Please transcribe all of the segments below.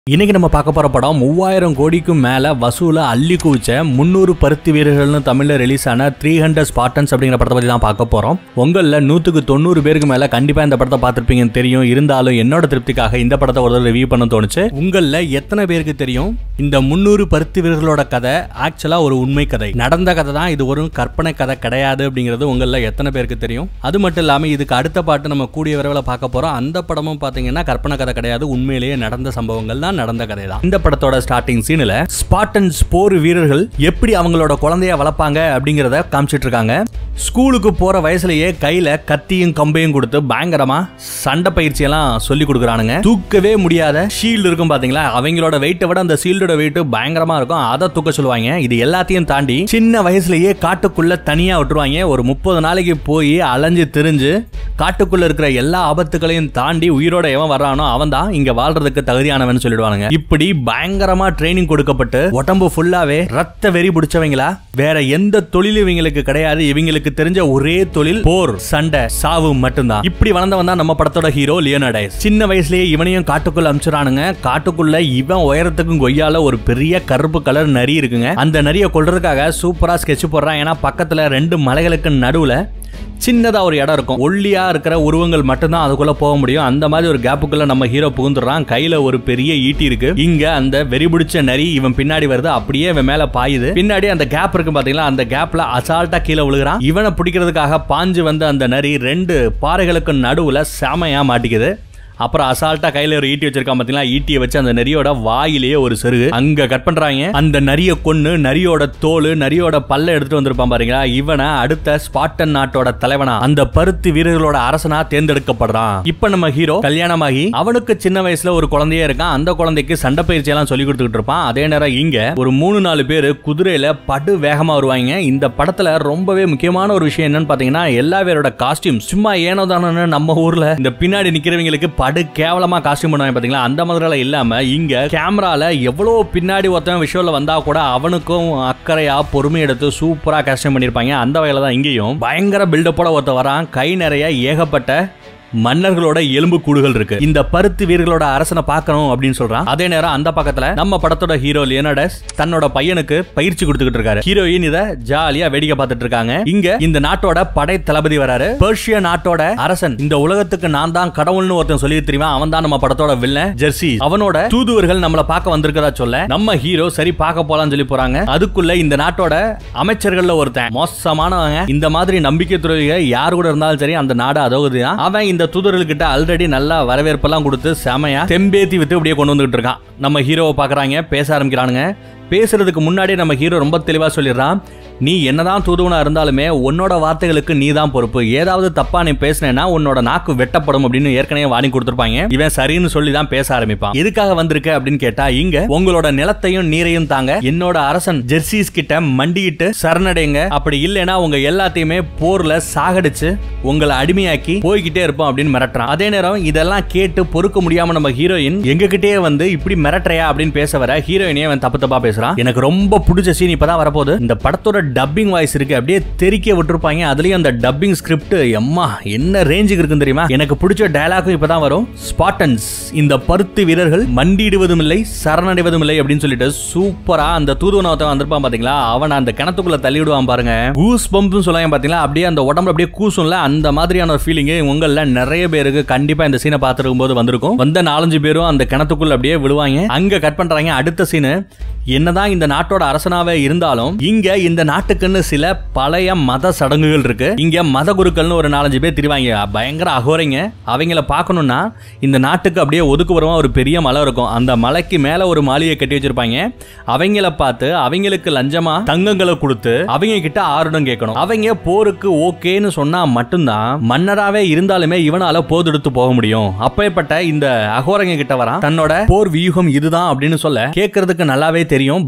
இன்னைக்கு நம்ம பார்க்க போற படம் மூவாயிரம் கோடிக்கும் மேல வசூல அள்ளி குவிச்ச முன்னூறு பருத்தி வீரர்கள்னு தமிழ்ல ரிலீஸ் ஆன த்ரீ ஹண்ட்ரட் ஸ்பாட்டன்ஸ் அப்படிங்கிற படத்தை பத்தி தான் பார்க்க போறோம் உங்கள நூத்துக்கு தொண்ணூறு பேருக்கு மேல கண்டிப்பா இந்த படத்தை பார்த்திருப்பீங்கன்னு தெரியும் இருந்தாலும் என்னோட திருப்திக்காக இந்த படத்தை ஒரு ரிவ்யூ பண்ண தோணுச்சு உங்கள எத்தனை பேருக்கு தெரியும் இந்த முன்னூறு பருத்தி வீரர்களோட கதை ஆக்சுவலா ஒரு உண்மை கதை நடந்த கதை தான் இது ஒரு கற்பனை கதை கிடையாது அப்படிங்கிறது உங்கள எத்தனை பேருக்கு தெரியும் அது மட்டும் இல்லாம இதுக்கு அடுத்த பாட்டு நம்ம கூடிய விரைவில் பார்க்க போறோம் அந்த படமும் பாத்தீங்கன்னா கற்பனை கதை கிடையாது உண்மையிலேயே நடந்த சம்பவங்கள் தான் நடந்த கதை தான் இந்த படத்தோட ஸ்டார்டிங் சீன்ல ஸ்பாட்டன்ஸ் போர் வீரர்கள் எப்படி அவங்களோட குழந்தைய வளர்ப்பாங்க அப்படிங்கறத காமிச்சிட்டு இருக்காங்க ஸ்கூலுக்கு போற வயசுலயே கையில கத்தியும் கம்பையும் கொடுத்து பயங்கரமா சண்டை பயிற்சி எல்லாம் சொல்லி கொடுக்குறானுங்க தூக்கவே முடியாத ஷீல்டு இருக்கும் பாத்தீங்களா அவங்களோட வெயிட்டை விட அந்த ஷீல்டோட வெயிட் பயங்கரமா இருக்கும் அதை தூக்க சொல்லுவாங்க இது எல்லாத்தையும் தாண்டி சின்ன வயசுலயே காட்டுக்குள்ள தனியா விட்டுருவாங்க ஒரு முப்பது நாளைக்கு போய் அலைஞ்சு திரிஞ்சு காட்டுக்குள்ள இருக்கிற எல்லா ஆபத்துகளையும் தாண்டி உயிரோட எவன் வர்றானோ அவன் தான் இங்க வாழ்றதுக்கு தகுதியானவன் சொல்லிடுவானுங்க இப்படி பயங்கரமா ட்ரைனிங் கொடுக்கப்பட்டு உடம்பு ஃபுல்லாவே ரத்த வெறி பிடிச்சவங்களா வேற எந்த தொழில் இவங்களுக்கு கிடையாது இவங்களுக்கு தெரிஞ்ச ஒரே தொழில் போர் சண்டை சாவு மட்டும்தான் இப்படி வளர்ந்தவன் தான் நம்ம படத்தோட ஹீரோ லியோனாடைஸ் சின்ன வயசுலயே இவனையும் காட்டுக்குள்ள அமிச்சுறானுங்க காட்டுக்குள்ள இவன் உயரத்துக்கும் கொய்யால ஒரு பெரிய கருப்பு கலர் நரி இருக்குங்க அந்த நரியை கொல்றதுக்காக சூப்பரா ஸ்கெட்ச் போடுறான் ஏன்னா பக்கத்துல ரெண்டு மலைகளுக்கு நடுவுல சின்னதா ஒரு இடம் இருக்கும் ஒல்லியா இருக்கிற உருவங்கள் மட்டும்தான் அதுக்குள்ள போக முடியும் அந்த மாதிரி ஒரு கேப்புக்குள்ள நம்ம ஹீரோ புகுந்துடுறான் கையில ஒரு பெரிய ஈட்டி இருக்கு இங்க அந்த வெறி பிடிச்ச நரி இவன் பின்னாடி வருது அப்படியே இவன் மேல பாயுது பின்னாடி அந்த கேப் இருக்கு பாத்தீங்களா அந்த கேப்ல அசால்ட்டா கீழே விழுகிறான் இவனை பிடிக்கிறதுக்காக பாஞ்சு வந்த அந்த நரி ரெண்டு பாறைகளுக்கு நடுவுல செமையா மாட்டிக்குது அப்புறம் அசால்ட்டா கையில ஒரு ஈட்டி வச்சிருக்கான் பாத்தீங்களா ஈட்டியை வச்சு அந்த நரியோட வாயிலேயே ஒரு செருகு அங்க கட் பண்றாங்க அந்த நரிய கொன்னு நரியோட தோல் நரியோட பல்ல எடுத்துட்டு வந்திருப்பான் பாருங்களா இவனை அடுத்த ஸ்பாட்டன் நாட்டோட தலைவனா அந்த பருத்தி வீரர்களோட அரசனா தேர்ந்தெடுக்கப்படுறான் இப்ப நம்ம ஹீரோ கல்யாணமாகி அவனுக்கு சின்ன வயசுல ஒரு குழந்தையே இருக்கான் அந்த குழந்தைக்கு சண்டை பயிற்சி எல்லாம் சொல்லி கொடுத்துட்டு இருப்பான் அதே நேரம் இங்க ஒரு மூணு நாலு பேர் குதிரையில படு வேகமா வருவாங்க இந்த படத்துல ரொம்பவே முக்கியமான ஒரு விஷயம் என்னன்னு பாத்தீங்கன்னா எல்லா பேரோட காஸ்டியூம் சும்மா ஏனோ தானோன்னு நம்ம ஊர்ல இந்த பின்னாடி நிக்கிறவங்களுக்கு படு கேவலமா காஸ்டியூம் பண்ணுவாங்க பாத்தீங்களா அந்த மாதிரிலாம் இல்லாம இங்க கேமரால எவ்வளவு பின்னாடி ஒருத்தன் விஷுவல்ல வந்தா கூட அவனுக்கும் அக்கறையா பொறுமை எடுத்து சூப்பரா காஸ்டியூம் பண்ணிருப்பாங்க அந்த வகையில தான் இங்கேயும் பயங்கர பில்டப்போட ஒருத்தன் வரான் கை நிறைய ஏகப்பட்ட மன்னர்களோட எலும்பு கூடுகள் இருக்கு இந்த பருத்தி வீரர்களோட அரசனை பார்க்கணும் அப்படின்னு சொல்றான் அதே நேரம் அந்த பக்கத்துல நம்ம படத்தோட ஹீரோ லியோனடஸ் தன்னோட பையனுக்கு பயிற்சி கொடுத்துக்கிட்டு இருக்காரு ஹீரோயின் இத ஜாலியா வேடிக்கை பார்த்துட்டு இருக்காங்க இங்க இந்த நாட்டோட படை தளபதி வராரு பெர்ஷிய நாட்டோட அரசன் இந்த உலகத்துக்கு நான் தான் கடவுள்னு ஒருத்தன் சொல்லி தெரியுமா அவன் தான் நம்ம படத்தோட வில்லன் ஜெர்சி அவனோட தூதுவர்கள் நம்மள பார்க்க வந்திருக்கதா சொல்ல நம்ம ஹீரோ சரி பார்க்க போலாம்னு சொல்லி போறாங்க அதுக்குள்ள இந்த நாட்டோட அமைச்சர்கள்ல ஒருத்தன் மோசமானவங்க இந்த மாதிரி நம்பிக்கை துறவிக யார் கூட இருந்தாலும் சரி அந்த நாடு அதோகுது அவன் இந்த தூதர்கள்கிட்ட ஆல்ரெடி நல்லா வரவேற்பெல்லாம் கொடுத்து செமையா தெம்பேத்தி வித்து அப்படியே கொண்டு வந்துகிட்டு இருக்கான் நம்ம ஹீரோவை பாக்குறாங்க பேச ஆரம்பிக்கிறானுங்க பேசுறதுக்கு முன்னாடி நம்ம ஹீரோ ரொம்ப தெளிவா சொல்லிடுறான் நீ என்னதான் தூதுவனா இருந்தாலுமே உன்னோட வார்த்தைகளுக்கு நீ தான் பொறுப்பு ஏதாவது தப்பா நீ பேசினேன்னா உன்னோட நாக்கு வெட்டப்படும் அப்படின்னு ஏற்கனவே வாணி கொடுத்துருப்பாங்க இவன் சரின்னு சொல்லி தான் பேச ஆரம்பிப்பான் எதுக்காக வந்திருக்க அப்படின்னு கேட்டா இங்க உங்களோட நிலத்தையும் நீரையும் தாங்க என்னோட அரசன் ஜெர்சிஸ் கிட்ட மண்டியிட்டு சரணடைங்க அப்படி இல்லைன்னா உங்க எல்லாத்தையுமே போர்ல சாகடிச்சு உங்களை அடிமையாக்கி போய்கிட்டே இருப்போம் அப்படின்னு மிரட்டுறான் அதே நேரம் இதெல்லாம் கேட்டு பொறுக்க முடியாம நம்ம ஹீரோயின் எங்க கிட்டே வந்து இப்படி மிரட்டுறையா அப்படின்னு பேச வர ஹீரோயினே அவன் தப்பு தப்பா பேசுறான் எனக்கு ரொம்ப பிடிச்ச சீன் இப்பதான் வரப்போகுது இந்த படத்தோட டப்பிங் வாய்ஸ் இருக்கு அப்படியே தெறிக்க விட்டுருப்பாங்க அதுலயும் அந்த டப்பிங் ஸ்கிரிப்ட் எம்மா என்ன ரேஞ்சுக்கு இருக்குன்னு தெரியுமா எனக்கு பிடிச்ச டயலாகும் இப்பதான் வரும் ஸ்பாட்டன்ஸ் இந்த பருத்தி வீரர்கள் மண்டிடுவதும் இல்லை சரணடைவதும் இல்லை அப்படின்னு சொல்லிட்டு சூப்பரா அந்த தூதுவனவத்தன் வந்திருப்பான் பாத்தீங்களா அவன் அந்த கிணத்துக்குள்ள தள்ளி விடுவான் பாருங்க கூஸ் பம்ப்னு சொல்லுவாங்க பாத்தீங்களா அப்படியே அந்த உடம்புல அப்படியே கூசும்ல அந்த மாதிரியான ஒரு ஃபீலிங் உங்கள நிறைய பேருக்கு கண்டிப்பா இந்த சீனை பார்த்துருக்கும் போது வந்திருக்கும் வந்த நாலஞ்சு பேரும் அந்த கிணத்துக்குள்ள அப்படியே விழுவாங்க அங்க கட் பண்றாங்க அடுத்த சீனு என்னதான் இந்த நாட்டோட அரசனாவே இருந்தாலும் இங்க இந்த நாட்டுக்குன்னு சில பழைய மத சடங்குகள் இருக்கு இங்க மத குருக்கள்னு ஒரு நாலஞ்சு பேர் திரிவாங்க பயங்கர அகோரைங்க அவங்கள பார்க்கணும்னா இந்த நாட்டுக்கு அப்படியே ஒதுக்குப்புறமா ஒரு பெரிய மலை இருக்கும் அந்த மலைக்கு மேல ஒரு மாளிகை கட்டி வச்சிருப்பாங்க அவங்கள பார்த்து அவங்களுக்கு லஞ்சமா தங்கங்களை கொடுத்து அவங்க கிட்ட ஆருடம் கேட்கணும் அவங்க போருக்கு ஓகேன்னு சொன்னா மட்டும்தான் மன்னராவே இருந்தாலுமே இவனால போதெடுத்து போக முடியும் அப்பேற்பட்ட இந்த அகோரங்க கிட்ட வரான் தன்னோட போர் வியூகம் இதுதான் அப்படின்னு சொல்ல கேட்கறதுக்கு நல்லாவே தெரியும் பட்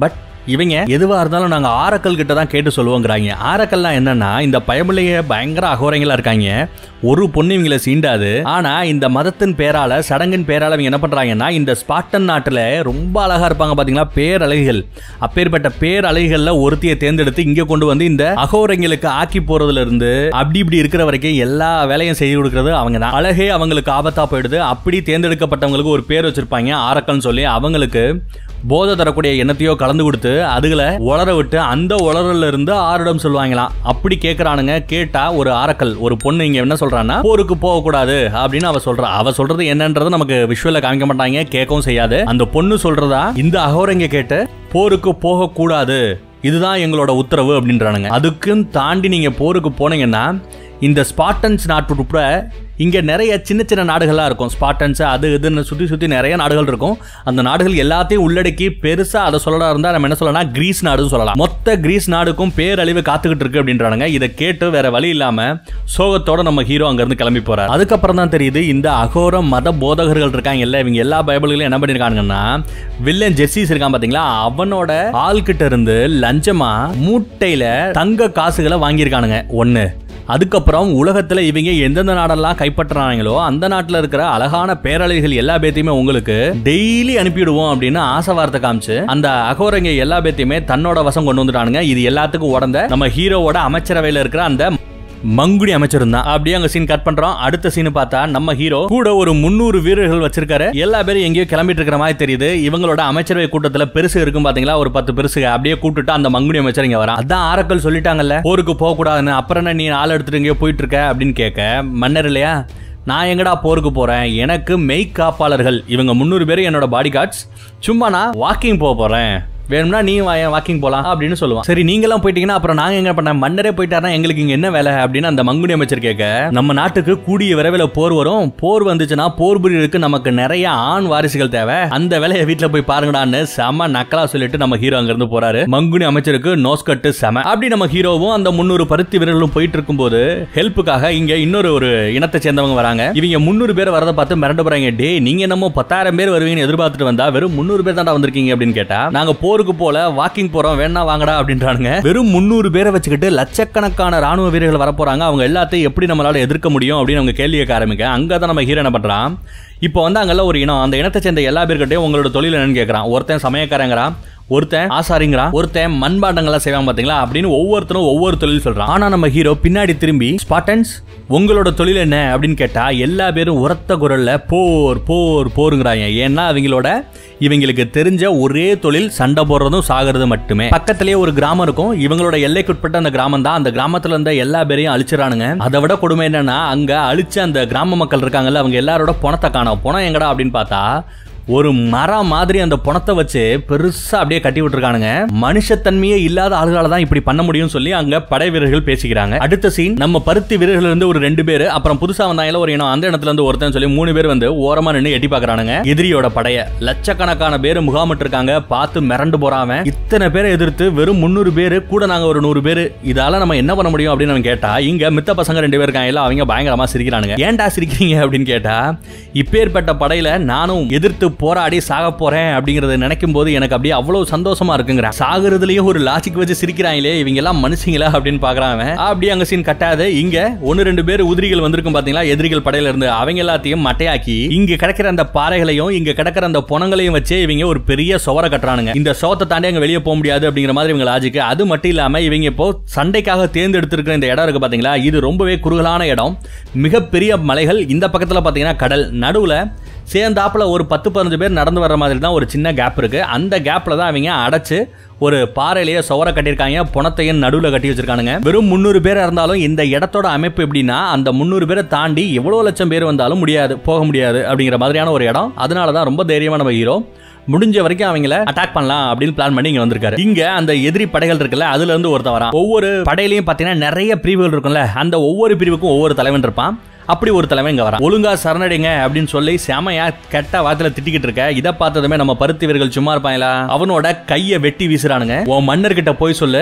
இவங்க எதுவா இருந்தாலும் நாங்க ஆரக்கல் கிட்ட தான் கேட்டு சொல்லுவோங்கிறாங்க ஆரக்கல்லாம் என்னன்னா இந்த பயமில்லைய பயங்கர அகோரங்களா இருக்காங்க ஒரு பொண்ணு இவங்கள சீண்டாது ஆனா இந்த மதத்தின் பேரால சடங்கின் பேரால இவங்க என்ன பண்றாங்கன்னா இந்த ஸ்பாட்டன் நாட்டுல ரொம்ப அழகா இருப்பாங்க பாத்தீங்களா பேரழகிகள் அப்பேற்பட்ட பேரழகிகள்ல ஒருத்தியை தேர்ந்தெடுத்து இங்க கொண்டு வந்து இந்த அகோரங்களுக்கு ஆக்கி போறதுல இருந்து அப்படி இப்படி இருக்கிற வரைக்கும் எல்லா வேலையும் செய்து கொடுக்கறது அவங்க தான் அழகே அவங்களுக்கு ஆபத்தா போயிடுது அப்படி தேர்ந்தெடுக்கப்பட்டவங்களுக்கு ஒரு பேர் வச்சிருப்பாங்க ஆரக்கல்னு சொல்லி அவங்களுக்கு போதை தரக்கூடிய எண்ணத்தையோ கலந்து கொடுத்து அதுகளை உளர விட்டு அந்த உளறல இருந்து ஆரிடம் சொல்லுவாங்களாம் அப்படி கேக்குறானுங்க கேட்டா ஒரு ஆரக்கல் ஒரு பொண்ணு இங்க என்ன சொல்றான்னா போருக்கு போக கூடாது அப்படின்னு அவ சொல்றா அவ சொல்றது என்னன்றது நமக்கு விஷுவல்ல காமிக்க மாட்டாங்க கேட்கவும் செய்யாது அந்த பொண்ணு சொல்றதா இந்த அகோரங்க கேட்டு போருக்கு போக கூடாது இதுதான் எங்களோட உத்தரவு அப்படின்றானுங்க அதுக்கும் தாண்டி நீங்க போருக்கு போனீங்கன்னா இந்த ஸ்பாட்டன்ஸ் நாட்டு உட்பட இங்க நிறைய சின்ன சின்ன நாடுகள்லாம் இருக்கும் ஸ்பாட்டன்ஸ் அது இதுன்னு சுத்தி சுத்தி நிறைய நாடுகள் இருக்கும் அந்த நாடுகள் எல்லாத்தையும் உள்ளடக்கி பெருசா அதை சொல்லலாம் இருந்தா நம்ம என்ன சொல்லலாம் கிரீஸ் நாடுன்னு சொல்லலாம் மொத்த கிரீஸ் நாடுக்கும் பேரழிவு காத்துக்கிட்டு இருக்கு அப்படின்றானுங்க இதை கேட்டு வேற வழி இல்லாம சோகத்தோட நம்ம ஹீரோ அங்க இருந்து கிளம்பி போறாரு அதுக்கப்புறம் தான் தெரியுது இந்த அகோர மத போதகர்கள் இருக்காங்க இல்ல இவங்க எல்லா பைபிள்களையும் என்ன பண்ணிருக்காங்கன்னா வில்லன் ஜெர்சிஸ் இருக்கான் பாத்தீங்களா அவனோட ஆள்கிட்ட இருந்து லஞ்சமா மூட்டையில தங்க காசுகளை வாங்கியிருக்கானுங்க ஒண்ணு அதுக்கப்புறம் உலகத்துல இவங்க எந்தெந்த நாடெல்லாம் கைப்பற்றுறாங்களோ அந்த நாட்டுல இருக்கிற அழகான பேரலைகள் எல்லா பேத்தையுமே உங்களுக்கு டெய்லி அனுப்பிடுவோம் அப்படின்னு ஆசை வார்த்தை காமிச்சு அந்த அகோரங்க எல்லா பேத்தையுமே தன்னோட வசம் கொண்டு வந்துட்டானுங்க இது எல்லாத்துக்கும் உடந்த நம்ம ஹீரோவோட அமைச்சரவையில இருக்கிற அந்த மங்குடி அமைச்சிருந்தான் அப்படியே அங்க சீன் கட் பண்றோம் அடுத்த சீன் பார்த்தா நம்ம ஹீரோ கூட ஒரு முன்னூறு வீரர்கள் வச்சிருக்காரு எல்லா பேரும் எங்கேயோ கிளம்பிட்டு இருக்கிற மாதிரி தெரியுது இவங்களோட அமைச்சரவை கூட்டத்துல பெருசு இருக்கும் பாத்தீங்களா ஒரு பத்து பெருசு அப்படியே கூட்டுட்டு அந்த மங்குடி அமைச்சர் இங்க வரா அதான் ஆரக்கல் சொல்லிட்டாங்கல்ல போருக்கு போக கூடாதுன்னு அப்புறம் என்ன நீ ஆள் எடுத்துட்டு எங்கேயோ போயிட்டு இருக்க அப்படின்னு கேட்க மன்னர் இல்லையா நான் எங்கடா போருக்கு போறேன் எனக்கு மெய் காப்பாளர்கள் இவங்க முந்நூறு பேர் என்னோட பாடி கார்ட்ஸ் சும்மா நான் வாக்கிங் போக போறேன் வேணும்னா நீ வாக்கிங் போலாம் அப்படின்னு சொல்லுவான் சரி நீங்களாம் போயிட்டீங்கன்னா அப்புறம் நாங்க எங்க பண்ண மன்னரே போயிட்டாருன்னா எங்களுக்கு இங்க என்ன வேலை அப்படின்னு அந்த மங்குடி அமைச்சர் கேட்க நம்ம நாட்டுக்கு கூடிய விரைவில் போர் வரும் போர் வந்துச்சுன்னா போர் புரியலுக்கு நமக்கு நிறைய ஆண் வாரிசுகள் தேவை அந்த வேலையை வீட்டுல போய் பாருங்கடான்னு செம நக்கலா சொல்லிட்டு நம்ம ஹீரோ அங்க இருந்து போறாரு மங்குடி அமைச்சருக்கு நோஸ்கட்டு செம அப்படி நம்ம ஹீரோவும் அந்த முன்னூறு பருத்தி வீரர்களும் போயிட்டு இருக்கும்போது ஹெல்ப்புக்காக இங்க இன்னொரு ஒரு இனத்தை சேர்ந்தவங்க வராங்க இவங்க முன்னூறு பேர் வரதை பார்த்து மிரண்டு போறாங்க டே நீங்க என்னமோ பத்தாயிரம் பேர் வருவீங்கன்னு எதிர்பார்த்துட்டு வந்தா வெறும் முன்னூறு பேர் தாண்டா வந்திருக்கீங்க அப்படின்னு கேட்டா நாங்க போருக்கு போல வாக்கிங் போறோம் வேணா வாங்கடா அப்படின்றானுங்க வெறும் முன்னூறு பேரை வச்சுக்கிட்டு லட்சக்கணக்கான ராணுவ வீரர்கள் வர போறாங்க அவங்க எல்லாத்தையும் எப்படி நம்மளால எதிர்க்க முடியும் அப்படின்னு அவங்க கேள்வி கேட்க ஆரம்பிக்க அங்கதான் நம்ம ஹீரோ என்ன பண்றான் இப்போ வந்து அங்கெல்லாம் ஒரு இனம் அந்த இனத்தை சேர்ந்த எல்லா பேர்கிட்டயும் உங்களோட தொழில் என்னன்னு கேட்கறான் ஒருத்தன் சமயக்காரங்கிறான் ஒருத்தன் ஆசாரிங்கிறான் ஒருத்தன் மண்பாண்டங்கள்லாம் செய்வாங்க பாத்தீங்களா அப்படின்னு ஒவ்வொருத்தரும் ஒவ்வொரு தொழில் சொல்றான் ஆனா நம்ம ஹீரோ பின்னாடி திரும்பி ஸ்பாட்டன்ஸ் உங்களோட தொழில் என்ன அப்படின்னு கேட்டா எல்லா பேரும் உரத்த குரல்ல போர் போர் போருங்கிறாங்க ஏன்னா அவங்களோட இவங்களுக்கு தெரிஞ்ச ஒரே தொழில் சண்டை போடுறதும் சாகிறது மட்டுமே பக்கத்திலேயே ஒரு கிராமம் இருக்கும் இவங்களோட எல்லைக்குட்பட்ட அந்த கிராமம் தான் அந்த கிராமத்துல இருந்த எல்லா பேரையும் அழிச்சிடறானுங்க அதை விட கொடுமை என்னன்னா அங்க அழிச்ச அந்த கிராம மக்கள் இருக்காங்கல்ல அவங்க எல்லாரோட பணத்தை காணோம் பணம் எங்கடா அப்படின்னு பார்த்தா ஒரு மரம் மாதிரி அந்த பணத்தை வச்சு பெருசா அப்படியே கட்டி விட்டுருக்கானுங்க மனுஷத்தன்மையே இல்லாத ஆளுகால தான் இப்படி பண்ண முடியும்னு சொல்லி அங்க படை வீரர்கள் பேசிக்கிறாங்க அடுத்த சீன் நம்ம பருத்தி வீரர்கள் இருந்து ஒரு ரெண்டு பேர் அப்புறம் புதுசா வந்தாங்கல ஒரு இனம் அந்த இடத்துல இருந்து ஒருத்தன் சொல்லி மூணு பேர் வந்து ஓரமா நின்று எட்டி பாக்குறானுங்க எதிரியோட படைய லட்சக்கணக்கான பேர் முகாமிட்டு இருக்காங்க பார்த்து மிரண்டு போறாம இத்தனை பேரை எதிர்த்து வெறும் முந்நூறு பேர் கூட நாங்க ஒரு நூறு பேர் இதால நம்ம என்ன பண்ண முடியும் அப்படின்னு அவன் கேட்டா இங்க மித்த பசங்க ரெண்டு பேர் இருக்காங்க அவங்க பயங்கரமா சிரிக்கிறானுங்க ஏன்டா சிரிக்கிறீங்க அப்படின்னு கேட்டா இப்பேற்பட்ட படையில நானும் எதிர்த்து போராடி சாக போறேன் அப்படிங்கறத நினைக்கும் போது எனக்கு அப்படியே அவ்வளவு சந்தோஷமா இருக்குங்கிற சாகுறதுலயும் ஒரு லாஜிக் வச்சு சிரிக்கிறாங்களே இவங்க எல்லாம் மனுஷங்களா அப்படின்னு பாக்குறான் அவன் அப்படியே அங்க சீன் கட்டாது இங்க ஒன்னு ரெண்டு பேர் உதிரிகள் வந்திருக்கும் பாத்தீங்களா எதிரிகள் படையில இருந்து அவங்க எல்லாத்தையும் மட்டையாக்கி இங்க கிடக்கிற அந்த பாறைகளையும் இங்க கிடக்கிற அந்த புணங்களையும் வச்சு இவங்க ஒரு பெரிய சுவரை கட்டுறானுங்க இந்த சோத்தை தாண்டி அங்க வெளியே போக முடியாது அப்படிங்கிற மாதிரி இவங்க லாஜிக் அது மட்டும் இல்லாம இவங்க இப்போ சண்டைக்காக தேர்ந்தெடுத்திருக்கிற இந்த இடம் இருக்கு பாத்தீங்களா இது ரொம்பவே குறுகலான இடம் மிகப்பெரிய மலைகள் இந்த பக்கத்துல பாத்தீங்கன்னா கடல் நடுவுல சேர்ந்தாப்புல ஒரு பத்து பதினஞ்சு பேர் நடந்து வர்ற மாதிரி தான் ஒரு சின்ன கேப் இருக்கு அந்த கேப்ல தான் அவங்க அடைச்சு ஒரு பாறையிலேயே சுவரை கட்டியிருக்காங்க புணத்தையும் நடுவில் கட்டி வச்சிருக்கானுங்க வெறும் முந்நூறு பேர் இருந்தாலும் இந்த இடத்தோட அமைப்பு எப்படின்னா அந்த முந்நூறு பேரை தாண்டி எவ்வளவு லட்சம் பேர் வந்தாலும் முடியாது போக முடியாது அப்படிங்கிற மாதிரியான ஒரு இடம் அதனால தான் ரொம்ப தைரியமான நம்ம ஹீரோ முடிஞ்ச வரைக்கும் அவங்கள அட்டாக் பண்ணலாம் அப்படின்னு பிளான் பண்ணி இங்க வந்திருக்காரு இங்க அந்த எதிரி படைகள் இருக்குல்ல அதுல இருந்து ஒருத்தன் வரான் ஒவ்வொரு படையிலையும் பாத்தீங்கன்னா நிறைய பிரிவுகள் இருக்கும்ல அந்த ஒவ்வொரு பிரிவுக்கும் ஒவ்வொரு தலைவன் இருப்பான் அப்படி ஒரு தலைவன் இங்க வரான் ஒழுங்கா சரணடைங்க அப்படின்னு சொல்லி செமையா கெட்ட வார்த்தையில திட்டிக்கிட்டு இருக்க இதை பார்த்ததுமே நம்ம பருத்தி வீரர்கள் சும்மா இருப்பாங்களா அவனோட கையை வெட்டி வீசுறானுங்க உன் மன்னர்கிட்ட போய் சொல்லு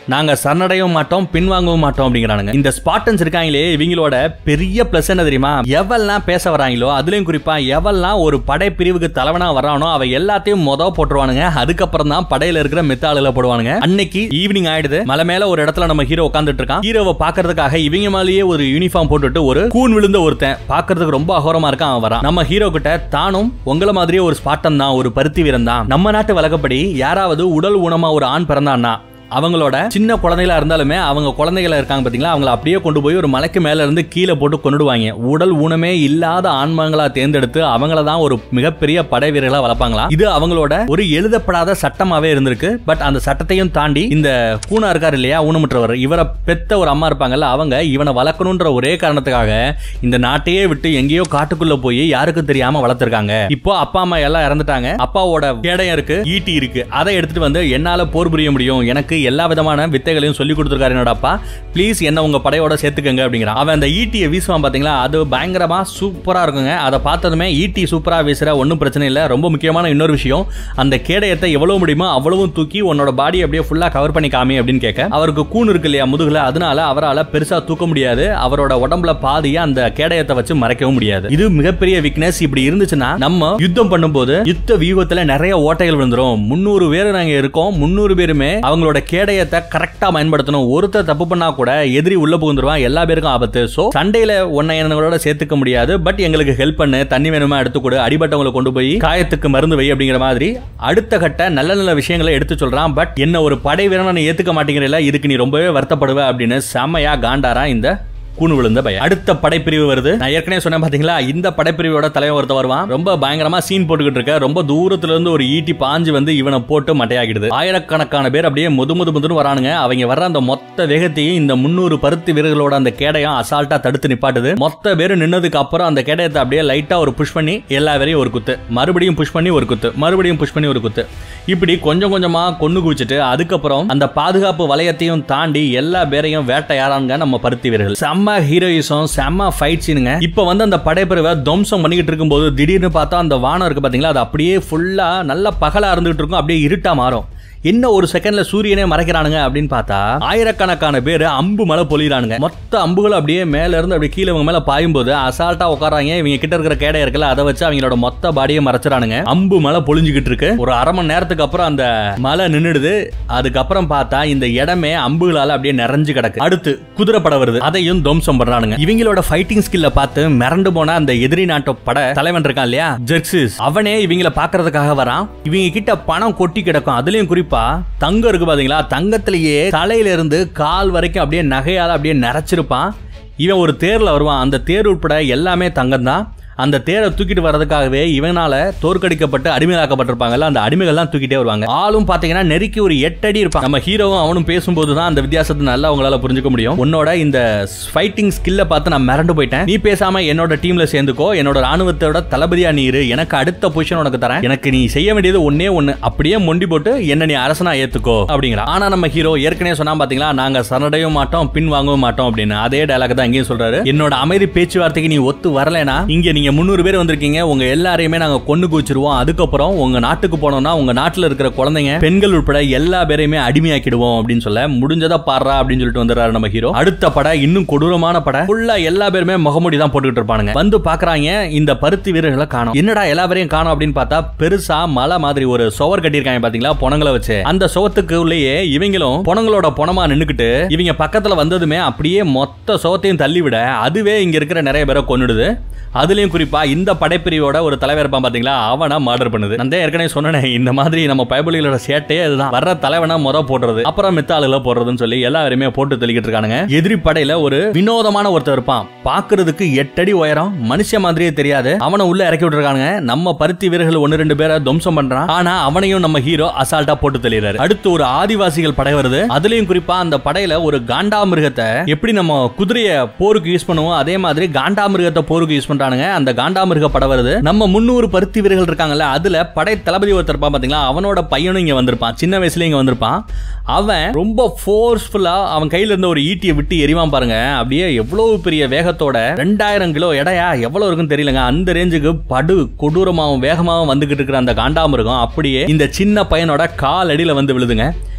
நாங்க சரணடையவும் மாட்டோம் பின்வாங்கவும் மாட்டோம் அப்படிங்கிறானுங்க இந்த ஸ்பாட்டன்ஸ் இருக்காங்களே இவங்களோட பெரிய பிளஸ் என்ன தெரியுமா எவெல்லாம் பேச வராங்களோ அதுலயும் குறிப்பா எவெல்லாம் ஒரு படை பிரிவுக்கு தலைவனா வரானோ அவ எல்லாத்தையும் மொத போட்டுருவானுங்க அதுக்கப்புறம் தான் படையில இருக்கிற மெத்தாளுல போடுவானுங்க அன்னைக்கு ஈவினிங் ஆயிடுது மலை மேல ஒரு இடத்துல நம்ம ஹீரோ உட்காந்துட்டு இருக்கான் ஹீரோவை பாக்குறதுக்காக இவங்க மேலேயே ஒரு யூனிஃபார்ம் போட்டுட்டு ஒரு கூன் விழுந்த ஒருத்தன் பாக்குறதுக்கு ரொம்ப அகோரமா இருக்கான் அவன் வரான் நம்ம ஹீரோ கிட்ட தானும் உங்களை மாதிரியே ஒரு ஸ்பாட்டன் தான் ஒரு பருத்தி வீரன் தான் நம்ம நாட்டு வழக்கப்படி யாராவது உடல் ஊனமா ஒரு ஆண் பிறந்தான்னா அவங்களோட சின்ன குழந்தைகளா இருந்தாலுமே அவங்க குழந்தைகளா இருக்காங்க பாத்தீங்களா அவங்கள அப்படியே கொண்டு போய் ஒரு மலைக்கு மேல இருந்து கீழே போட்டு கொண்டுடுவாங்க உடல் ஊனமே இல்லாத ஆண்மங்களா தேர்ந்தெடுத்து அவங்கள தான் ஒரு மிகப்பெரிய படை வீரர்களா வளர்ப்பாங்களா இது அவங்களோட ஒரு எழுதப்படாத சட்டமாவே இருந்திருக்கு பட் அந்த சட்டத்தையும் தாண்டி இந்த கூனா இருக்காரு இல்லையா ஊனமுற்றவர் இவரை பெத்த ஒரு அம்மா இருப்பாங்கல்ல அவங்க இவனை வளர்க்கணுன்ற ஒரே காரணத்துக்காக இந்த நாட்டையே விட்டு எங்கேயோ காட்டுக்குள்ள போய் யாருக்கும் தெரியாம வளர்த்திருக்காங்க இப்போ அப்பா அம்மா எல்லாம் இறந்துட்டாங்க அப்பாவோட கேடயம் இருக்கு ஈட்டி இருக்கு அதை எடுத்துட்டு வந்து என்னால போர் புரிய முடியும் எனக்கு எல்லா விதமான வித்தைகளையும் சொல்லி கொடுத்துருக்காரு என்னோட அப்பா ப்ளீஸ் என்ன உங்க படையோட சேர்த்துக்கங்க அப்படிங்கிறான் அவன் அந்த ஈட்டியை வீசுவான் பாத்தீங்களா அது பயங்கரமா சூப்பரா இருக்குங்க அதை பார்த்ததுமே ஈட்டி சூப்பரா வீசுற ஒன்றும் பிரச்சனை இல்லை ரொம்ப முக்கியமான இன்னொரு விஷயம் அந்த கேடயத்தை எவ்வளவு முடியுமோ அவ்வளவும் தூக்கி உன்னோட பாடி அப்படியே ஃபுல்லா கவர் பண்ணி காமி அப்படின்னு கேட்க அவருக்கு கூன் இருக்கு இல்லையா முதுகுல அதனால அவரால் பெருசா தூக்க முடியாது அவரோட உடம்புல பாதியை அந்த கேடயத்தை வச்சு மறைக்கவும் முடியாது இது மிகப்பெரிய வீக்னஸ் இப்படி இருந்துச்சுன்னா நம்ம யுத்தம் பண்ணும்போது யுத்த வியூகத்துல நிறைய ஓட்டைகள் விழுந்துரும் முந்நூறு பேர் நாங்க இருக்கோம் முந்நூறு பேருமே அவங்களோட கேடயத்தை கரெக்டா பயன்படுத்தணும் ஒருத்தர் தப்பு பண்ணா கூட எதிரி உள்ள புகுந்துருவான் எல்லா பேருக்கும் ஆபத்து சோ சண்டையில உன்னை என்னோட சேர்த்துக்க முடியாது பட் எங்களுக்கு ஹெல்ப் பண்ணு தண்ணி வேணுமா எடுத்து கொடு அடிபட்டவங்களை கொண்டு போய் காயத்துக்கு மருந்து வை அப்படிங்கிற மாதிரி அடுத்த கட்ட நல்ல நல்ல விஷயங்களை எடுத்து சொல்றான் பட் என்ன ஒரு படை வீரனை நீ ஏத்துக்க மாட்டேங்கிறல இதுக்கு நீ ரொம்பவே வருத்தப்படுவ அப்படின்னு செம்மையா காண்டாரா இந்த கூணு விழுந்த பையன் அடுத்த படைப்பிரிவு வருது நான் ஏற்கனவே சொன்னேன் பாத்தீங்களா இந்த படைப்பிரிவோட தலைவன் ஒருத்த வருவான் ரொம்ப பயங்கரமா சீன் போட்டுக்கிட்டு இருக்க ரொம்ப தூரத்துல இருந்து ஒரு ஈட்டி பாஞ்சு வந்து இவனை போட்டு மட்டையாகிடுது ஆயிரக்கணக்கான பேர் அப்படியே முது முது முதுன்னு வரானுங்க அவங்க வர்ற அந்த மொத்த வேகத்தையும் இந்த முன்னூறு பருத்தி வீரர்களோட அந்த கேடயம் அசால்ட்டா தடுத்து நிப்பாட்டுது மொத்த பேர் நின்னதுக்கு அப்புறம் அந்த கேடயத்தை அப்படியே லைட்டா ஒரு புஷ் பண்ணி எல்லா பேரையும் ஒரு குத்து மறுபடியும் புஷ் பண்ணி ஒரு குத்து மறுபடியும் புஷ் பண்ணி ஒரு குத்து இப்படி கொஞ்சம் கொஞ்சமா கொண்டு குவிச்சிட்டு அதுக்கப்புறம் அந்த பாதுகாப்பு வளையத்தையும் தாண்டி எல்லா பேரையும் வேட்டையாடாங்க நம்ம பருத்தி வீரர்கள் செம்ம ஹீரோயிசம் செம்ம ஃபைட் சீனுங்க இப்ப வந்து அந்த படைப்பிரிவை துவம்சம் பண்ணிக்கிட்டு இருக்கும்போது திடீர்னு பார்த்தா அந்த வானம் இருக்கு பாத்தீங்களா அது அப்படியே ஃபுல்லா நல்ல பகலா இருந்துகிட்டு இருக்கும் அப்படியே இருட்டா மாறும் என்ன ஒரு செகண்ட்ல சூரியனே மறைக்கிறானுங்க அப்படின்னு பார்த்தா ஆயிரக்கணக்கான பேர் அம்பு மலை பொழியிறானுங்க மொத்த அம்புகள் அப்படியே மேல இருந்து அப்படியே கீழே இவங்க மேல பாயும் போது அசால்ட்டா உட்காராங்க இவங்க கிட்ட இருக்கிற கேடை இருக்குல்ல அதை வச்சு அவங்களோட மொத்த பாடியை மறைச்சிடானுங்க அம்பு மலை பொழிஞ்சுக்கிட்டு இருக்கு ஒரு அரை மணி நேரத்துக்கு அப்புறம் அந்த மலை நின்னுடுது அதுக்கப்புறம் பார்த்தா இந்த இடமே அம்புகளால அப்படியே நிறைஞ்சு கிடக்கு அடுத்து குதிரைப்படை வருது அதையும் துவம்சம் பண்றானுங்க இவங்களோட ஃபைட்டிங் ஸ்கில்ல பார்த்து மிரண்டு போன அந்த எதிரி நாட்டு படை தலைவன் இருக்கான் இல்லையா ஜெர்க்சிஸ் அவனே இவங்கள பாக்குறதுக்காக வரான் இவங்க கிட்ட பணம் கொட்டி கிடக்கும் அதுலயும் குறிப்பா தங்கம் இருக்கு பாத்தீங்களா தங்கத்திலேயே தலையில இருந்து கால் வரைக்கும் அப்படியே நகையால அப்படியே நிறைச்சிருப்பான் இவன் ஒரு தேர்ல வருவான் அந்த தேர் உட்பட எல்லாமே தங்கம் தான் அந்த தேரை தூக்கிட்டு வர்றதுக்காகவே இவனால தோற்கடிக்கப்பட்டு அடிமையாக்கப்பட்டிருப்பாங்கல்ல அந்த அடிமைகள்லாம் தூக்கிட்டே வருவாங்க ஆளும் பாத்தீங்கன்னா நெருக்கி ஒரு எட்டு அடி இருப்பான் நம்ம ஹீரோவும் அவனும் பேசும்போது தான் அந்த வித்தியாசத்தை நல்லா உங்களால புரிஞ்சுக்க முடியும் உன்னோட இந்த ஃபைட்டிங் ஸ்கில்ல பார்த்து நான் மிரண்டு போயிட்டேன் நீ பேசாம என்னோட டீம்ல சேர்ந்துக்கோ என்னோட ராணுவத்தோட தளபதியா நீ இரு எனக்கு அடுத்த பொசிஷன் உனக்கு தரேன் எனக்கு நீ செய்ய வேண்டியது ஒன்னே ஒண்ணு அப்படியே மொண்டி போட்டு என்ன நீ அரசனா ஏத்துக்கோ அப்படிங்கிறா ஆனா நம்ம ஹீரோ ஏற்கனவே சொன்னா பாத்தீங்களா நாங்க சரணடையவும் மாட்டோம் பின் வாங்கவும் மாட்டோம் அப்படின்னு அதே டயலாக் தான் இங்கேயும் சொல்றாரு என்னோட அமைதி பேச்சுவார்த்தைக்கு நீ ஒத்து வரலைனா இங்க நீங்க முந்நூறு பேர் வந்திருக்கீங்க உங்க எல்லாரையுமே நாங்க கொண்டு குவிச்சிருவோம் அதுக்கப்புறம் உங்க நாட்டுக்கு போனோம்னா உங்க நாட்டுல இருக்கிற குழந்தைங்க பெண்கள் உட்பட எல்லா பேரையுமே அடிமையாக்கிடுவோம் அப்படின்னு சொல்ல முடிஞ்சதா பாடுறா அப்படின்னு சொல்லிட்டு வந்துடுறாரு நம்ம ஹீரோ அடுத்த படை இன்னும் கொடூரமான படை ஃபுல்லா எல்லா பேருமே முகமூடி தான் போட்டுக்கிட்டு இருப்பானுங்க வந்து பாக்குறாங்க இந்த பருத்தி வீரர்களை காணும் என்னடா எல்லா பேரையும் காணும் அப்படின்னு பார்த்தா பெருசா மலை மாதிரி ஒரு சுவர் கட்டியிருக்காங்க பாத்தீங்களா பொணங்களை வச்சு அந்த சுவத்துக்கு உள்ளேயே இவங்களும் பொணங்களோட பொணமா நின்னுக்கிட்டு இவங்க பக்கத்துல வந்ததுமே அப்படியே மொத்த சுவத்தையும் தள்ளி விட அதுவே இங்க இருக்கிற நிறைய பேரை கொன்னுடுது அதுலயும் குறிப்பா இந்த படைப்பிரிவோட ஒரு தலைவர் இருப்பான் பாத்தீங்களா அவனை மர்டர் பண்ணுது நான் தான் ஏற்கனவே சொன்னேன் இந்த மாதிரி நம்ம பயபலிகளோட சேட்டையே அதுதான் வர்ற தலைவனா முத போடுறது அப்புறம் மித்த ஆளுகளை போடுறதுன்னு சொல்லி எல்லாருமே போட்டு தெளிக்கிட்டு இருக்கானுங்க எதிரி படையில ஒரு வினோதமான ஒருத்தர் இருப்பான் பாக்குறதுக்கு எட்டடி உயரம் மனுஷ மாதிரியே தெரியாது அவனை உள்ள இறக்கி விட்டுருக்காங்க நம்ம பருத்தி வீரர்கள் ஒன்னு ரெண்டு பேரை துவம்சம் பண்றான் ஆனா அவனையும் நம்ம ஹீரோ அசால்ட்டா போட்டு தெளிறாரு அடுத்து ஒரு ஆதிவாசிகள் படை வருது அதுலயும் குறிப்பா அந்த படையில ஒரு காண்டாமிருகத்தை எப்படி நம்ம குதிரைய போருக்கு யூஸ் பண்ணுவோம் அதே மாதிரி காண்டாமிருகத்தை போருக்கு யூஸ் பண்றானுங்க அந்த காண்டாமிருக படை வருது நம்ம முன்னூறு பருத்தி வீரர்கள் இருக்காங்கல்ல அதுல படை தளபதி ஒருத்தர் இருப்பான் பாத்தீங்களா அவனோட பையனும் இங்க வந்திருப்பான் சின்ன வயசுல இங்க வந்திருப்பான் அவன் ரொம்ப ஃபோர்ஸ்ஃபுல்லா அவன் கையில இருந்த ஒரு ஈட்டியை விட்டு எரிவான் பாருங்க அப்படியே எவ்வளவு பெரிய வேகத்தோட ரெண்டாயிரம் கிலோ எடையா எவ்வளவு இருக்குன்னு தெரியலங்க அந்த ரேஞ்சுக்கு படு கொடூரமாவும் வேகமாவும் வந்துகிட்டு இருக்கிற அந்த காண்டாமிருகம் அப்படியே இந்த சின்ன பையனோட கால் அடியில வந்து விழுதுங்க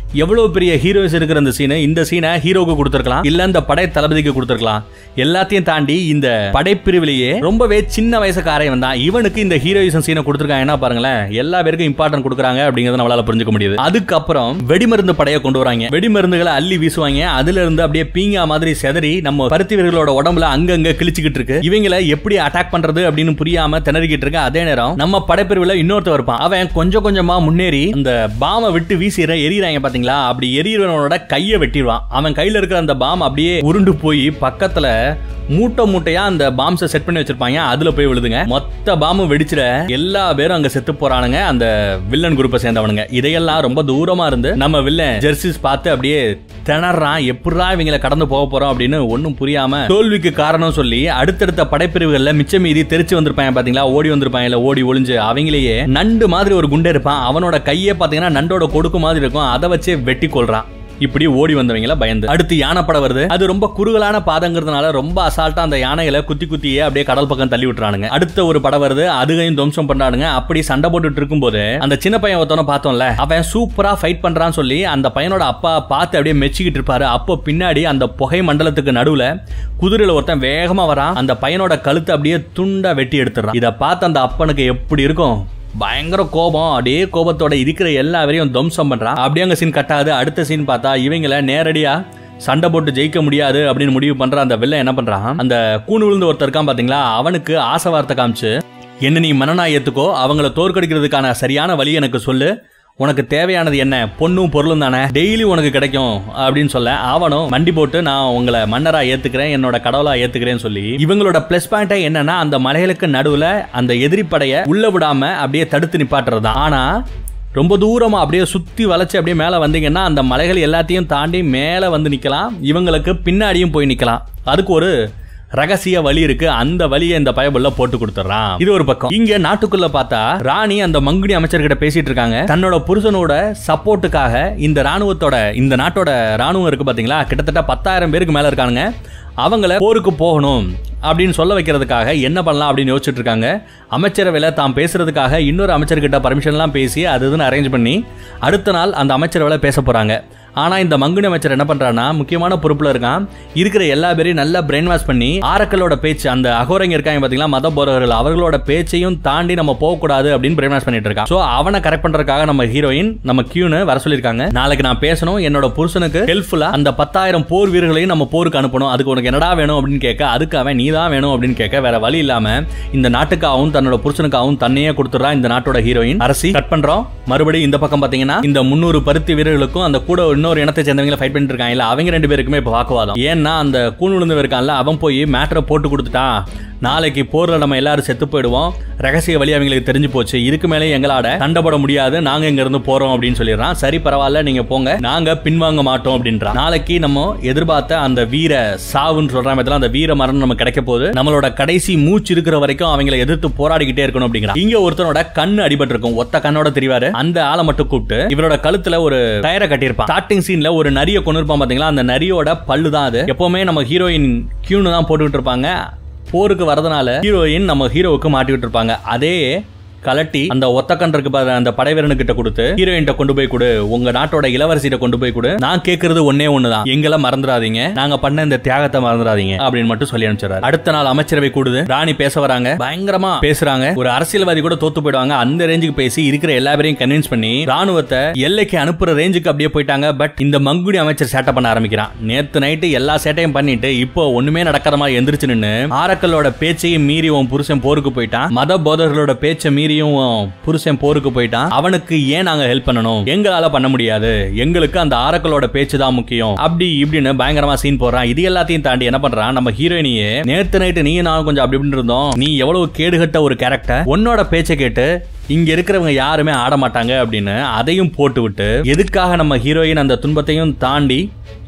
எவ்வளவு பெரிய ஹீரோஸ் இருக்கிற இந்த சீனு இந்த சீனை ஹீரோக்கு கொடுத்துருக்கலாம் இல்ல இந்த படை தளபதிக்கு கொடுத்துருக்கலாம் எல்லாத்தையும் தாண்டி இந்த படைப்பிரிவிலேயே ரொம்பவே சின்ன வயசுக்காரன் தான் இவனுக்கு இந்த ஹீரோயிசம் சீனை கொடுத்துருக்காங்கன்னா பாருங்களேன் எல்லா பேருக்கும் இம்பார்ட்டன்ட் கொடுக்குறாங்க அப்படிங்கறத நம்மளால புரிஞ்சுக்க முடியுது அதுக்கப்புறம் வெடிமருந்து படையை கொண்டு வராங்க வெடிமருந்துகளை அள்ளி வீசுவாங்க அதுல இருந்து அப்படியே பீங்கா மாதிரி செதறி நம்ம பருத்தி வீரர்களோட உடம்புல அங்கங்க கிழிச்சுக்கிட்டு இருக்கு இவங்களை எப்படி அட்டாக் பண்றது அப்படின்னு புரியாம திணறிக்கிட்டு இருக்கு அதே நேரம் நம்ம படைப்பிரிவுல இன்னொருத்தர் இருப்பான் அவன் கொஞ்சம் கொஞ்சமா முன்னேறி அந்த பாமை விட்டு வீசிற எரியறாங்க பாத்தீங்களா அப்படி எரியறவனோட கையை வெட்டிடுவான் அவன் கையில இருக்கிற அந்த பாம் அப்படியே உருண்டு போய் பக்கத்துல மூட்டை மூட்டையா அந்த பாம்ஸை செட் பண்ணி வச்சிருப்பாங்க அதுல போய் விழுதுங்க மொத்த பாம்பும் வெடிச்சிட எல்லா பேரும் அங்க செத்து போறானுங்க அந்த வில்லன் குரூப்பை சேர்ந்தவனுங்க இதையெல்லாம் ரொம்ப தூரமா இருந்து நம்ம வில்லன் ஜெர்சிஸ் பார்த்து அப்படியே திணறான் எப்படா இவங்களை கடந்து போக போறோம் அப்படின்னு ஒண்ணும் புரியாம தோல்விக்கு காரணம் சொல்லி அடுத்தடுத்த படைப்பிரிவுகள்ல மிச்சம் மீறி தெரிச்சு வந்திருப்பாங்க பாத்தீங்களா ஓடி வந்திருப்பாங்க இல்ல ஓடி ஒளிஞ்சு அவங்களையே நண்டு மாதிரி ஒரு குண்டை இருப்பான் அவனோட கையே பாத்தீங்கன்னா நண்டோட கொடுக்கு மாதிரி இருக்கும் அதை வச்சே வெட்டி கொள்றான் இப்படி ஓடி வந்தவங்கள பயந்து அடுத்து யானை படம் வருது அது ரொம்ப குறுகலான பாதங்கிறதுனால ரொம்ப அசால்ட்டா அந்த யானைகளை குத்தி குத்தியே அப்படியே கடல் பக்கம் தள்ளி விட்டுறானுங்க அடுத்த ஒரு படம் வருது அதுகையும் துவம்சம் பண்றானுங்க அப்படி சண்டை போட்டுட்டு இருக்கும்போது அந்த சின்ன பையன் ஒருத்தவன பார்த்தோம்ல அவன் சூப்பரா ஃபைட் பண்றான்னு சொல்லி அந்த பையனோட அப்பா பார்த்து அப்படியே மெச்சிக்கிட்டு இருப்பாரு அப்போ பின்னாடி அந்த புகை மண்டலத்துக்கு நடுவுல குதிரையில ஒருத்தன் வேகமா வரான் அந்த பையனோட கழுத்தை அப்படியே துண்டா வெட்டி எடுத்துறான் இதை பார்த்து அந்த அப்பனுக்கு எப்படி இருக்கும் பயங்கர கோபம் அப்படியே கோபத்தோட இருக்கிற எல்லாரையும் துவம்சம் பண்றான் அப்படியே அங்க சீன் கட்டாது அடுத்த சீன் பார்த்தா இவங்கள நேரடியா சண்டை போட்டு ஜெயிக்க முடியாது அப்படின்னு முடிவு பண்ற அந்த வில்லன் என்ன பண்றான் அந்த கூணு விழுந்து ஒருத்தர் இருக்கான் பாத்தீங்களா அவனுக்கு ஆசை வார்த்தை காமிச்சு என்ன நீ மனநா ஏத்துக்கோ அவங்கள தோற்கடிக்கிறதுக்கான சரியான வழி எனக்கு சொல்லு உனக்கு தேவையானது என்ன பொண்ணும் பொருளும் தானே டெய்லி உனக்கு கிடைக்கும் அப்படின்னு சொல்ல அவனும் மண்டி போட்டு நான் உங்களை மன்னரா ஏத்துக்கிறேன் என்னோட கடவுளா ஏத்துக்கிறேன்னு சொல்லி இவங்களோட பிளஸ் பாயிண்டா என்னன்னா அந்த மலைகளுக்கு நடுவுல அந்த எதிரி படைய உள்ள விடாம அப்படியே தடுத்து நிப்பாட்டுறது தான் ஆனா ரொம்ப தூரமா அப்படியே சுத்தி வளைச்சு அப்படியே மேல வந்தீங்கன்னா அந்த மலைகள் எல்லாத்தையும் தாண்டி மேல வந்து நிக்கலாம் இவங்களுக்கு பின்னாடியும் போய் நிக்கலாம் அதுக்கு ஒரு ரகசிய வழி இருக்கு அந்த வழியை இந்த பயபுள்ள போட்டு கொடுத்துறான் இது ஒரு பக்கம் இங்க நாட்டுக்குள்ள பார்த்தா ராணி அந்த மங்குடி அமைச்சர்கிட்ட பேசிட்டு இருக்காங்க தன்னோட புருஷனோட சப்போர்ட்டுக்காக இந்த ராணுவத்தோட இந்த நாட்டோட ராணுவம் இருக்கு பாத்தீங்களா கிட்டத்தட்ட பத்தாயிரம் பேருக்கு மேல இருக்கானுங்க அவங்கள போருக்கு போகணும் அப்படின்னு சொல்ல வைக்கிறதுக்காக என்ன பண்ணலாம் அப்படின்னு யோசிச்சுட்டு இருக்காங்க அமைச்சரவையில் தாம் பேசுறதுக்காக இன்னொரு அமைச்சர்கிட்ட பர்மிஷன்லாம் பேசி அது இதுன்னு அரேஞ்ச் பண்ணி அடுத்த நாள் அந்த அமைச்சரவையில் பேச போறாங்க ஆனா இந்த மங்குனி அமைச்சர் என்ன பண்றான்னா முக்கியமான பொறுப்புல இருக்கான் இருக்கிற எல்லா பேரையும் நல்லா பிரெயின் வாஷ் பண்ணி ஆரக்கலோட பேச்சு அந்த அகோரங்க இருக்காங்க பாத்தீங்களா மத போறவர்கள் அவர்களோட பேச்சையும் தாண்டி நம்ம போக கூடாது அப்படின்னு பிரெயின் வாஷ் பண்ணிட்டு இருக்கான் சோ அவனை கரெக்ட் பண்றதுக்காக நம்ம ஹீரோயின் நம்ம கியூனு வர சொல்லியிருக்காங்க நாளைக்கு நான் பேசணும் என்னோட புருஷனுக்கு ஹெல்ப்ஃபுல்லா அந்த பத்தாயிரம் போர் வீரர்களையும் நம்ம போருக்கு அனுப்பணும் அதுக்கு உனக்கு என்னடா வேணும் அப்படின்னு கேட்க அதுக்கு அவன் நீ தான் வேணும் அப்படின்னு கேட்க வேற வழி இல்லாம இந்த நாட்டுக்காகவும் தன்னோட புருஷனுக்காகவும் தன்னையே கொடுத்துறா இந்த நாட்டோட ஹீரோயின் அரசி கட் பண்றோம் மறுபடியும் இந்த பக்கம் பாத்தீங்கன்னா இந்த முன்னூறு பருத்தி வீரர்களுக்கும் அந்த கூட இன்னொரு இனத்தை சேர்ந்தவங்க ஃபைட் பண்ணிட்டு இருக்காங்க அவங்க ரெண்டு பேருக்குமே இப்ப வாக்குவாதம் ஏன்னா அந்த கூண் விழுந்து இருக்கான்ல அவன் போய் மேட்டரை போட்டு கொடுத்துட்டான் நாளைக்கு போர்ல நம்ம எல்லாரும் செத்து போயிடுவோம் ரகசிய வழி அவங்களுக்கு தெரிஞ்சு போச்சு இதுக்கு மேலே எங்களாட சண்டை போட முடியாது நாங்க இங்க இருந்து போறோம் அப்படின்னு சொல்லிடுறான் சரி பரவாயில்ல நீங்க போங்க நாங்க பின்வாங்க மாட்டோம் அப்படின்றான் நாளைக்கு நம்ம எதிர்பார்த்த அந்த வீர சாவுன்னு சொல்ற மாதிரி அந்த வீர மரணம் நம்ம கிடைக்க போகுது நம்மளோட கடைசி மூச்சு இருக்கிற வரைக்கும் அவங்களை எதிர்த்து போராடிக்கிட்டே இருக்கணும் அப்படிங்கிறான் இங்க ஒருத்தனோட கண் அடிபட்டு இருக்கும் ஒத்த கண்ணோட தெரிவாரு அந்த ஆளை மட்டும் கூப்பிட்டு இவரோட கழுத்துல ஒரு டயரை கட்டியிருப்பான் ஸ்டார்டிங் சீன்ல ஒரு நரிய கொண்டு இருப்பான் பாத்தீங்களா அந்த நரியோட பல்லு தான் அது எப்பவுமே நம்ம ஹீரோயின் கியூனு தான் போட்டுக்கிட்டு இருப்பாங்க போருக்கு வரதுனால ஹீரோயின் நம்ம ஹீரோவுக்கு மாட்டிக்கிட்டு இருப்பாங்க அதே கலட்டி அந்த ஒத்தக்கன்றக்கு பாரு அந்த படைவீரனுக்கிட்ட கொடுத்து ஹீரோயின்ட்ட கொண்டு போய் கொடு உங்க நாட்டோட இளவரசிட்ட கொண்டு போய் கொடு நான் கேக்குறது ஒன்னே ஒண்ணுதான் எங்களை மறந்துடாதீங்க நாங்க பண்ண இந்த தியாகத்தை மறந்துடாதீங்க அப்படின்னு மட்டும் சொல்லி அனுப்பிச்சாரு அடுத்த நாள் அமைச்சரவை கூடுது ராணி பேச வராங்க பயங்கரமா பேசுறாங்க ஒரு அரசியல்வாதி கூட தோத்து போயிடுவாங்க அந்த ரேஞ்சுக்கு பேசி இருக்கிற எல்லா பேரையும் கன்வின்ஸ் பண்ணி ராணுவத்தை எல்லைக்கு அனுப்புற ரேஞ்சுக்கு அப்படியே போயிட்டாங்க பட் இந்த மங்குடி அமைச்சர் சேட்டை பண்ண ஆரம்பிக்கிறான் நேத்து நைட்டு எல்லா சேட்டையும் பண்ணிட்டு இப்போ ஒண்ணுமே நடக்காத மாதிரி எந்திரிச்சு நின்னு ஆரக்கலோட பேச்சையும் மீறி உன் புருஷன் போருக்கு போயிட்டான் மத போதர்களோட பேச்சை மீறியும் உன் புருஷன் போருக்கு போயிட்டான் அவனுக்கு ஏன் நாங்க ஹெல்ப் பண்ணணும் எங்களால பண்ண முடியாது எங்களுக்கு அந்த ஆரக்கலோட பேச்சு தான் முக்கியம் அப்படி இப்படின்னு பயங்கரமா சீன் போடுறான் இது எல்லாத்தையும் தாண்டி என்ன பண்றான் நம்ம ஹீரோயினியே நேத்து நைட்டு நீ நான் கொஞ்சம் அப்படி இப்படின்னு இருந்தோம் நீ எவ்வளவு கேடுகட்ட ஒரு கேரக்டர் உன்னோட பேச்சை கேட்டு இங்க இருக்கிறவங்க யாருமே ஆட மாட்டாங்க அப்படின்னு அதையும் போட்டு விட்டு எதுக்காக நம்ம ஹீரோயின் அந்த துன்பத்தையும் தாண்டி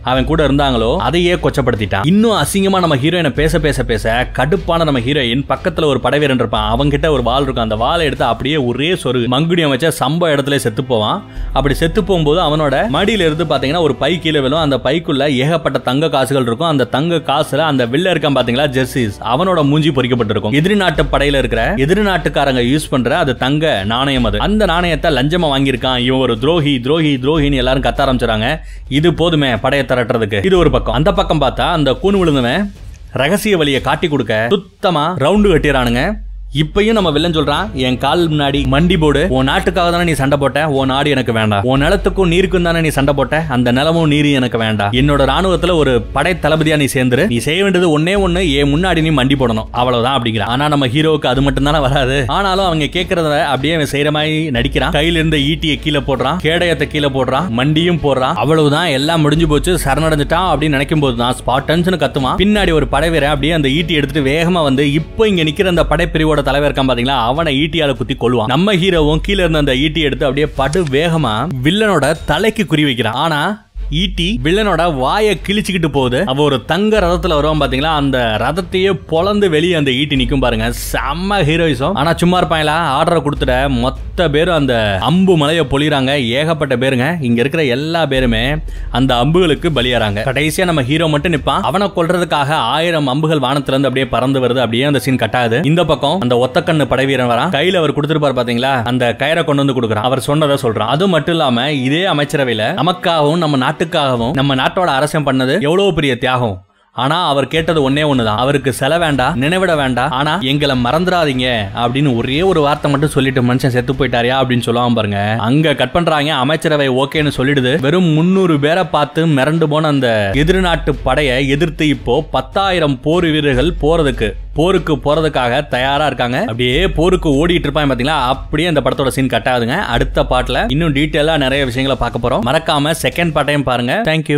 அவன் கூட இருந்தாங்களோ அதையே கொச்சப்படுத்திட்டான் இன்னும் அசிங்கமா நம்ம ஹீரோயினை பேச பேச பேச கடுப்பான நம்ம ஹீரோயின் பக்கத்துல ஒரு படைவீரன் இருப்பான் அவங்க கிட்ட ஒரு வாள் இருக்கும் அந்த வாளை எடுத்து அப்படியே ஒரே சொரு மங்குடியம் வச்ச சம்ப இடத்துல செத்து போவான் அப்படி செத்து போகும்போது அவனோட மடியில இருந்து பாத்தீங்கன்னா ஒரு பை கீழே விழும் அந்த பைக்குள்ள ஏகப்பட்ட தங்க காசுகள் இருக்கும் அந்த தங்க காசுல அந்த வில்ல இருக்கான் பாத்தீங்களா ஜெர்சிஸ் அவனோட மூஞ்சி பொறிக்கப்பட்டிருக்கும் எதிரி நாட்டு படையில இருக்கிற எதிரி நாட்டுக்காரங்க யூஸ் பண்ற அது தங்க நாணயம் அது அந்த நாணயத்தை லஞ்சமா வாங்கியிருக்கான் இவன் ஒரு துரோகி துரோகி துரோகின்னு எல்லாரும் கத்த ஆரம்பிச்சாங்க இது போதுமே படையை திரட்டுறதுக்கு இது ஒரு பக்கம் அந்த பக்கம் பார்த்தா அந்த கூணு விழுந்தவன் ரகசிய வழியை காட்டி கொடுக்க சுத்தமா ரவுண்டு கட்டிடுறானுங்க இப்பயும் நம்ம வில்லன் சொல்றான் என் கால் முன்னாடி மண்டி போடு உன் நாட்டுக்காக தானே நீ சண்டை போட்ட உன் நாடு எனக்கு வேண்டாம் உன் நிலத்துக்கும் நீருக்கும் தானே நீ சண்டை போட்ட அந்த நிலமும் நீரும் எனக்கு வேண்டாம் என்னோட ராணுவத்துல ஒரு படை தளபதியா நீ சேர்ந்துரு நீ செய்ய வேண்டியது ஒன்னே ஒண்ணு என் முன்னாடி நீ மண்டி போடணும் அவ்வளவுதான் அப்படிங்கிற ஆனா நம்ம ஹீரோவுக்கு அது மட்டும் தானே வராது ஆனாலும் அவங்க கேட்கறத அப்படியே அவன் செய்யற மாதிரி நடிக்கிறான் கையில இருந்த ஈட்டியை கீழே போடுறான் கேடயத்தை கீழே போடுறான் மண்டியும் போடுறான் அவ்வளவுதான் எல்லாம் முடிஞ்சு போச்சு சரணடைஞ்சிட்டான் அப்படின்னு நினைக்கும் போது தான் ஸ்பாட்டன்ஸ்னு கத்துவான் பின்னாடி ஒரு படைவீரன் அப்படியே அந்த ஈட்டி எடுத்துட்டு வேகமா வந்து இப்போ இங்க நிக்கிற அந்த படைப்பிரிவோட தலைவர் இருக்கான் பாத்தீங்களா அவனை ஈட்டியால குத்தி கொள்வான் நம்ம ஹீரோவும் கீழ இருந்த அந்த ஈட்டி எடுத்து அப்படியே படு வேகமா வில்லனோட தலைக்கு குறி வைக்கிறான் ஆனா ஈட்டி வில்லனோட வாயை கிழிச்சுக்கிட்டு போகுது அவ ஒரு தங்க ரதத்துல வருவான் பாத்தீங்களா அந்த ரதத்தையே பொளந்து வெளியே அந்த ஈட்டி நிக்கும் பாருங்க செம்ம ஹீரோயிசம் ஆனா சும்மா இருப்பாங்களா ஆர்டரை கொடுத்துட மொத்த பேரும் அந்த அம்பு மலையை பொழிறாங்க ஏகப்பட்ட பேருங்க இங்க இருக்கிற எல்லா பேருமே அந்த அம்புகளுக்கு பலியாறாங்க கடைசியா நம்ம ஹீரோ மட்டும் நிப்பான் அவனை கொல்றதுக்காக ஆயிரம் அம்புகள் வானத்துல இருந்து அப்படியே பறந்து வருது அப்படியே அந்த சீன் கட்டாது இந்த பக்கம் அந்த ஒத்தக்கண்ணு படைவீரன் வரான் கையில அவர் கொடுத்திருப்பாரு பாத்தீங்களா அந்த கயிறை கொண்டு வந்து கொடுக்குறான் அவர் சொன்னதை சொல்றான் அது மட்டும் இல்லாம இதே அமைச்சரவையில நமக்காகவும் நம்ம நாட்டுக்காகவும் நம்ம நாட்டோட அரசியம் பண்ணது எவ்வளவு பெரிய தியாகம் ஆனா அவர் கேட்டது ஒன்னே ஒண்ணுதான் அவருக்கு செல வேண்டாம் நினைவிட வேண்டாம் ஆனா எங்களை மறந்துடாதீங்க அப்படின்னு ஒரே ஒரு வார்த்தை மட்டும் சொல்லிட்டு மனுஷன் செத்து போயிட்டாரியா அப்படின்னு சொல்லுவான் பாருங்க அங்க கட் பண்றாங்க அமைச்சரவை ஓகேன்னு சொல்லிடுது வெறும் முன்னூறு பேரை பார்த்து மிரண்டு போன அந்த எதிர்நாட்டு படையை எதிர்த்து இப்போ பத்தாயிரம் போர் வீரர்கள் போறதுக்கு போருக்கு போறதுக்காக தயாரா இருக்காங்க அப்படியே போருக்கு ஓடிட்டு இருப்பாங்க பாத்தீங்களா அப்படியே அந்த படத்தோட சீன் கட் ஆகுதுங்க அடுத்த பாட்டுல இன்னும் டீட்டெயிலா நிறைய விஷயங்களை பார்க்க போறோம் மறக்காம செகண்ட் பாட்டையும் பாருங்க தேங்க்யூ